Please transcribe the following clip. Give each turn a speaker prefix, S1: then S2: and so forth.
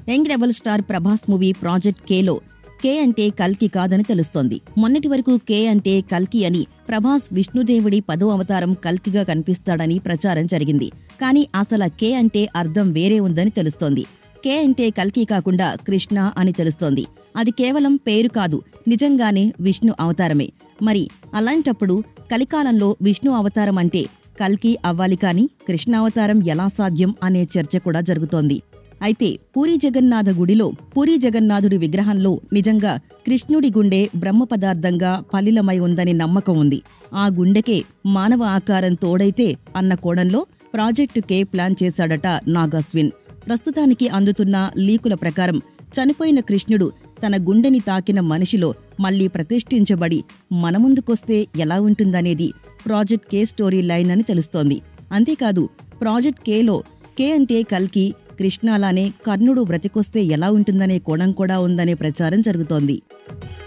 S1: young rebel star Prabhas movie project కేలో K అంటే కల్కి కాదని తెలుస్తోంది మొన్నటి వరకు కే అంటే కల్కి అని ప్రభాస్ విష్ణుదేవుడి పదో అవతారం కల్కిగా కనిపిస్తాడని ప్రచారం జరిగింది కానీ అసలు కే అంటే అర్థం వేరే ఉందని తెలుస్తోంది కే అంటే కల్కి కాకుండా కృష్ణ అని తెలుస్తోంది అది కేవలం పేరు కాదు నిజంగానే విష్ణు అవతారమే మరి అలాంటప్పుడు కలికాలంలో విష్ణు అవతారం అంటే కల్కి అవ్వాలి కాని కృష్ణావతారం ఎలా సాధ్యం అనే చర్చ కూడా జరుగుతోంది అయితే పూరి జగన్నాథ గుడిలో పూరి జగన్నాథుడి విగ్రహంలో నిజంగా కృష్ణుడి గుండె బ్రహ్మ పదార్థంగా పలిలమై ఉందని నమ్మకం ఉంది ఆ గుండెకే మానవ ఆకారం తోడైతే అన్న కోణంలో ప్రాజెక్టు కే ప్లాన్ చేశాడట నాగాస్విన్ ప్రస్తుతానికి అందుతున్న లీకుల ప్రకారం చనిపోయిన కృష్ణుడు తన గుండెని తాకిన మనిషిలో మళ్లీ ప్రతిష్ఠించబడి మన ముందుకొస్తే ఎలా ఉంటుందనేది ప్రాజెక్ట్ కే స్టోరీ లైన్ అని తెలుస్తోంది అంతేకాదు ప్రాజెక్ట్ కేలో కే అంటే కల్కి కృష్ణాలానే కర్ణుడు బ్రతికొస్తే ఎలా ఉంటుందనే కోణం కూడా ఉందనే ప్రచారం జరుగుతోంది